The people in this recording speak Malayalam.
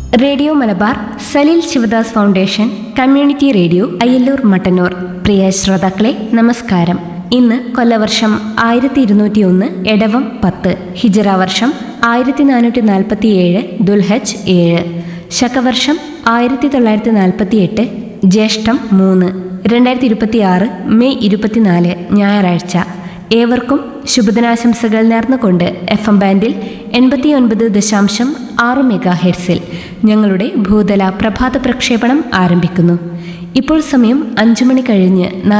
radio Malabar Saleel Sivadas foundation community radio Ayyallur Mattannur പ്രിയ ശ്രോതാക്കളെ നമസ്കാരം ഇന്ന് കൊല്ലവർഷം ആയിരത്തി ഇരുന്നൂറ്റി ഒന്ന് എടവം പത്ത് ഹിജറ വർഷം ആയിരത്തി നാനൂറ്റി നാൽപ്പത്തി ഏഴ് ദുൽഹജ് ഏഴ് ശകവർഷം ആയിരത്തി തൊള്ളായിരത്തി നാൽപ്പത്തി എട്ട് ജ്യേഷ്ഠം മൂന്ന് രണ്ടായിരത്തി ഇരുപത്തി ആറ് മെയ് ഇരുപത്തിനാല് ഞായറാഴ്ച ഏവർക്കും ശുഭദിനാശംസകൾ നേർന്നുകൊണ്ട് എഫ് എം ബാൻഡിൽ എൺപത്തിയൊൻപത് ദശാംശം ആറ് മെഗാ ഹെർസിൽ ഞങ്ങളുടെ ഭൂതല പ്രഭാത പ്രക്ഷേപണം ആരംഭിക്കുന്നു ഇപ്പോൾ സമയം അഞ്ചു മണി കഴിഞ്ഞ് നാല്